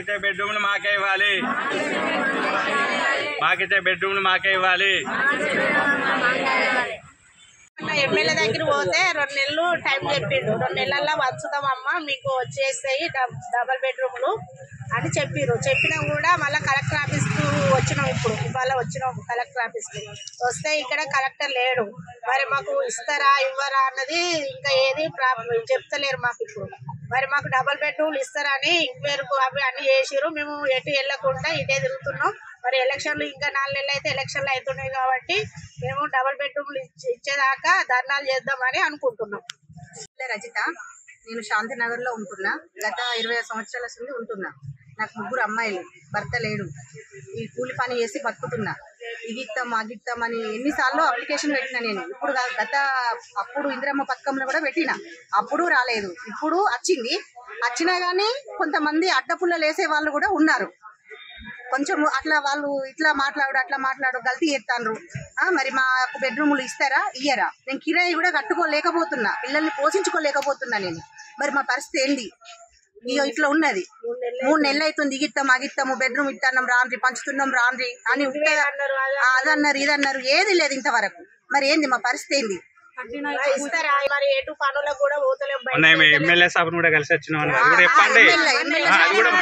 మాకిచ్చే బెడ్రూమ్లు మాకే ఇవ్వాలి మాకిచ్చే బెడ్రూమ్లు మాకే ఇవ్వాలి ఎమ్మెల్యే దగ్గర పోతే రెండు నెలలు టైం చెప్పిండు రెండు నెలల్లో వచ్చుదామమ్మా మీకు వచ్చేస్తాయి డబ్- డబల్ బెడ్రూమ్లు అని చెప్పిర్రు చెప్పినా కూడా మళ్ళీ కలెక్టర్ ఆఫీస్కు వచ్చినాం ఇప్పుడు ఇవాళ వచ్చినాం కలెక్టర్ ఆఫీస్కి వస్తే ఇక్కడ కలెక్టర్ లేడు మరి మాకు ఇస్తారా ఇవ్వరా అన్నది ఇంకా ఏది ప్రాబ్లం చెప్తలేరు మాకు ఇప్పుడు మరి మాకు డబల్ బెడ్రూమ్లు ఇస్తారా అని ఇంక్వైరీకు అవి అన్ని చేసిర్రు మేము ఎటు వెళ్ళకుండా ఇటే తిరుగుతున్నాం మరి ఎలక్షన్లు ఇంకా నాలుగు నెలలు అయితే ఎలక్షన్లు అవుతున్నాయి కాబట్టి మేము డబల్ బెడ్రూమ్లు ఇచ్చే- ఇచ్చేదాకా ధర్నాలు చేద్దామని అనుకుంటున్నాం పేరు రజిత నేను శాంతినగర్ లో ఉంటున్నా గత ఇరవై సంవత్సరాల నుండి ఉంటున్నా నాకు ముగ్గురు అమ్మాయిలు భర్త లేడు ఈ కూలి పని చేసి బతుకుతున్నా ఇది ఇస్తాం అది ఇస్తాం అని ఎన్నిసార్లు అప్లికేషన్ పెట్టినా నేను ఇప్పుడు కాదు, గత అప్పుడు ఇందిరమ్మ పథకంలో కూడా పెట్టిన అప్పుడు రాలేదు ఇప్పుడు వచ్చింది వచ్చినా కానీ కొంతమంది అడ్డపుల్లలు వేసే వాళ్ళు కూడా ఉన్నారు కొంచెం అట్లా వాళ్ళు ఇట్లా మాట్లాడు అట్లా మాట్లాడు గల్తీ చేస్తాండ్రు ఆ, మరి మాకు బెడ్రూములు ఇస్తారా ఇయ్యరా నేను కిరాయి కూడా కట్టుకోలేకపోతున్నా పిల్లల్ని పోషించుకోలేకపోతున్నా నేను మరి మా పరిస్థితి ఏంది ఇగో ఇట్లా ఉన్నది మూడు నెలలు అవుతుంది ఇగిస్తాం అగిస్తాము బెడ్రూమ్ ఇస్తాం రాన్రి పంచుతున్నాం రాన్రి అని ఉంటే ఆ, అదన్నారు ఇదన్నారు ఏది లేదు ఇంతవరకు మరి ఏంది మా పరిస్థితి ఏంది ఇస్తారా మరి ఎటు పనులకు కూడా పోతలేం బయట మొన్న ఎమ్మెల్యే సభను కూడా కలిసి వచ్చినాం అని అది కూడా చెప్పండి ఆ, అది కూడా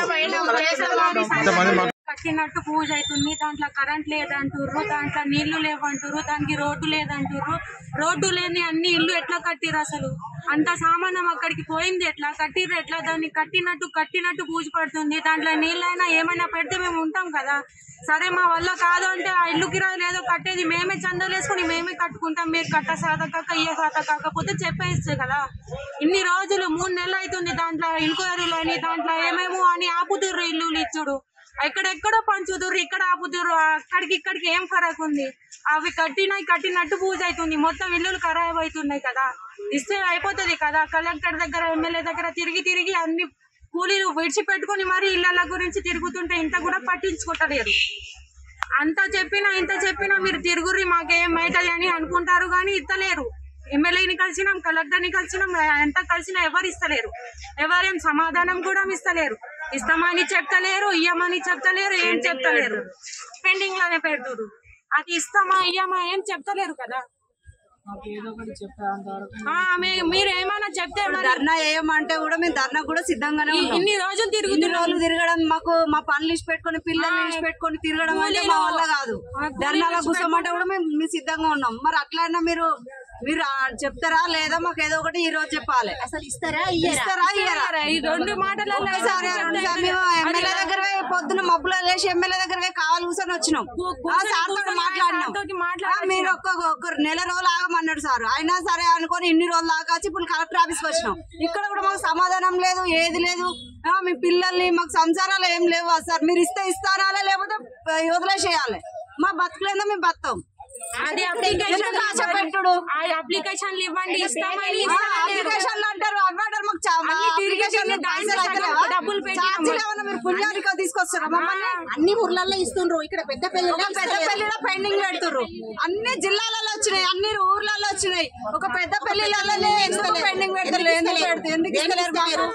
చెప్పు కట్టినట్టు పూజ అవుతుంది దాంట్లో కరెంట్ లేదంటుర్రు దాంట్లో నీళ్లు లేవంటుర్రు దానికి రోడ్డు లేదంటుర్రు రోడ్డు లేని అన్ని ఇల్లు ఎట్లా కట్టిర్రు అసలు అంత సామానం అక్కడికి పోయింది ఎట్లా కట్టిర్రు ఎట్లా దాన్ని కట్టినట్టు కట్టినట్టు పూజ పడుతుంది దాంట్లో నీళ్ళైనా ఏమైనా పెడితే మేము ఉంటాం కదా సరే మా వల్ల కాదు అంటే ఆ ఇల్లు కిరాయి లేదో కట్టేది మేమే చందాలు వేసుకుని మేమే కట్టుకుంటాం మీరు కట్ట సాత కాక ఇయ్య సాత కాకపోతే చెప్పేస్తే కదా ఇన్ని రోజులు మూడు నెలలు అవుతుంది దాంట్లో ఎంక్వైరీలు అని దాంట్లో ఏమేమో అని ఆపుతుర్రు ఇల్లు ఇచ్చుడు ఎక్కడెక్కడో పంచుతుర్రు ఇక్కడ ఆపుతుర్రు అక్కడికి ఇక్కడికి ఏం ఫరక్ ఉంది అవి కట్టినాయి కట్టినట్టు పూజ అవుతుంది మొత్తం ఇల్లులు ఖరాబ్ అవుతున్నాయి కదా ఇస్తే అయిపోతుంది కదా కలెక్టర్ దగ్గర ఎమ్మెల్యే దగ్గర తిరిగి తిరిగి అన్ని కూలీలు విడిచిపెట్టుకొని మరి ఇళ్ళ గురించి తిరుగుతుంటే ఇంత కూడా పట్టించుకుంటలేరు అంత చెప్పినా ఇంత చెప్పినా మీరు తిరుగుర్రి మాకేం అవుతుంది అని అనుకుంటారు కానీ ఇస్తలేరు ఎమ్మెల్యేని కలిసినాం కలెక్టర్ని కలిసినాం ఎంత కలిసినా ఎవరు ఇస్తలేరు ఎవరేం సమాధానం కూడా ఇస్తలేరు ఇస్తామని చెప్తలేరు ఇయ్యమని చెప్తలేరు ఏం చెప్తలేరు పెండింగ్ లోనే పెడుతురు అది ఇస్తామా ఇయ్యమా ఏం చెప్తలేరు కదా ఆ, మీ- మీరు ఏమైనా చెప్తే మరి ధర్నా చేయమంటే కూడా మేము ధర్నా కూడా సిద్ధంగానే ఉన్నాం. ఇన్ని రోజులు ఇన్ని తిరుగుతున్నారు రోజులు తిరగడం మాకు మా పనులు ఇచ్చి పెట్టుకొని పిల్లల్ని ఇచ్చి పెట్టుకొని తిరగడం అంటే మా వల్ల కాదు ధర్నాల కూర్చోమంటే కూడా మేము మేము సిద్ధంగా ఉన్నాం మరి అట్లయినా మీరు మీరు ఆ, చెప్తారా లేదా మాకు ఏదో ఒకటి ఈ రోజు చెప్పాలి అసలు ఇస్తారా ఇస్తారా ఇయ్యరా ఈ రెండు మాటలలో ఒకసారి రెండుసార్లు మేము ఎమ్మెల్యే దగ్గర పోయి పొద్దున మబ్బులో లేచి ఎమ్మెల్యే దగ్గర పోయి కావాలి కూర్చొని వచ్చినాం ఆ సార్ తోటి మాట్లాడినాం తోటి ఆ, మీరు ఒక్క ఒక్క నెల రోజులు ఆగమన్నాడు సార్ అయినా సరే అనుకొని ఇన్ని రోజులు ఆగాచి ఇప్పుడు కలెక్టర్ ఆఫీస్కి వచ్చినాం ఇక్కడ కూడా మాకు సమాధానం లేదు ఏది లేదు ఆ, మీ పిల్లల్ని మాకు సంసారాలు ఏం లేవు సార్ మీరు ఇస్తే ఇస్తారా లేకపోతే ఆ, వదిలేసేయాలి మా బతుకులేదో మేము బతాం అది అప్లికేషన్ ఎందుకు ఆశ పెట్టుడు ఆ అప్లికేషన్లు ఇవ్వండి ఇస్తామని ఆ, అప్లికేషన్లు అంటారు అవి అంటారు మాకు చా- అన్ని తిరిగి అప్లికేషన్లు తిరిగి పైసలు దానికి అయితే సగం లేవా? డబ్బులు పెట్టినాము. ఛార్జీలు ఏమన్నా మీరు పుణ్యానికో తీసుకొస్తారా మమ్మల్ని అన్ని ఊర్లలో ఇస్తుండ్రు ఇక్కడ పెద్ద ఒక పెద్ద పెళ్లిలో పెండింగ్ పెడుతుర్రు అన్ని జిల్లాలలో వచ్చినాయి అన్ని ఊర్లలో వచ్చినాయి ఒక పెద్ద పెళ్లిళ్ళలోనే ఎందుకు పెండింగ్ పెడతారు ఎందుకు పెడతారు ఎందుకు ఇస్తలేరు మాకు?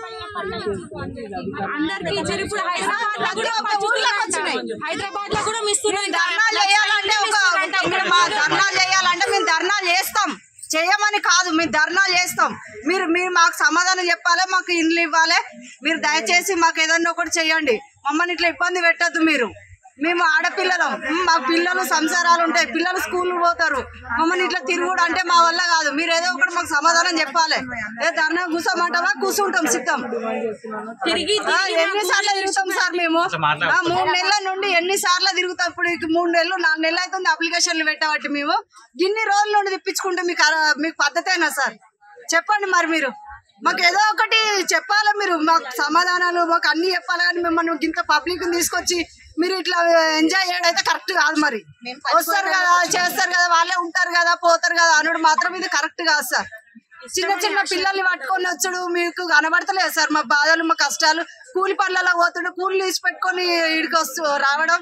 అందరికి ఇచ్చారు ఇప్పుడు హైదరాబాద్ లో కూడా ప్రతి ఒక్క ఊర్లోకి వచ్చినాయి. హైదరాబాద్ లో కూడా మిస్తున్నారు ధర్నాలు చేయాలంటే ఒక ఇక్కడ మా ధర్నాలు చేయాలంటే మేము ధర్నాలు చేస్తాం చేయమని కాదు మేము ధర్నాలు చేస్తాం మీరు మీరు మాకు సమాధానం చెప్పాలి మాకు ఇండ్లు ఇవ్వాలి మీరు దయచేసి మాకు ఏదన్నా ఒకటి చేయండి మమ్మల్ని ఇట్లా ఇబ్బంది పెట్టద్దు మీరు మేము ఆడపిల్లలం ఉమ్, మా పిల్లలు సంసారాలు ఉంటాయి పిల్లలు స్కూల్ పోతారు మమ్మల్ని ఇట్లా తిరుగుడు అంటే మా వల్ల కాదు మీరు ఏదో ఒకటి మాకు సమాధానం చెప్పాలి ఏ ధర్నా కూర్చోమంటావా కూర్చుంటాం సిద్ధం తిరిగి ఆ, ఎన్నిసార్లు తిరుగుతాం సార్ మేము ఆ, మూడు నెలల నుండి ఎన్నిసార్లు తిరుగుతాం ఇప్పుడు ఇక మూడు నెలలు నాలుగు నెలలు అవుతుంది అప్లికేషన్లు పెట్టబట్టి మేము ఇన్ని రోజుల నుండి తెప్పించుకుంటే మీకు అర- మీకు పద్ధతేనా సార్ చెప్పండి మరి మీరు మాకు ఏదో ఒకటి చెప్పాలి మీరు మాకు సమాధానాలు మాకు అన్ని చెప్పాలి కానీ మిమ్మల్ని ఇంత పబ్లిక్ తీసుకొచ్చి మీరు ఇట్లా ఎంజాయ్ చేయడం అయితే కరెక్ట్ కాదు మరి వస్తారు కదా చేస్తారు కదా వాళ్ళే ఉంటారు కదా పోతారు కదా అనుడు మాత్రం ఇది కరెక్ట్ కాదు సార్ చిన్న చిన్న పిల్లల్ని పట్టుకొని వచ్చుడు మీకు కనబడతలేదు సార్ మా బాధలు మా కష్టాలు కూలి పనులలో పోతుండే కూలి తీసి పెట్టుకొని ఇడికి వస్తూ రావడం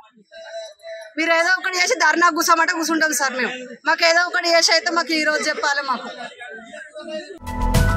మీరు ఏదో ఒకటి చేసి ధర్నా కూర్చోమంటే కూర్చుంటాం సార్ మేము మాకు ఏదో ఒకటి చేసి అయితే మాకు ఈ రోజు చెప్పాలి మాకు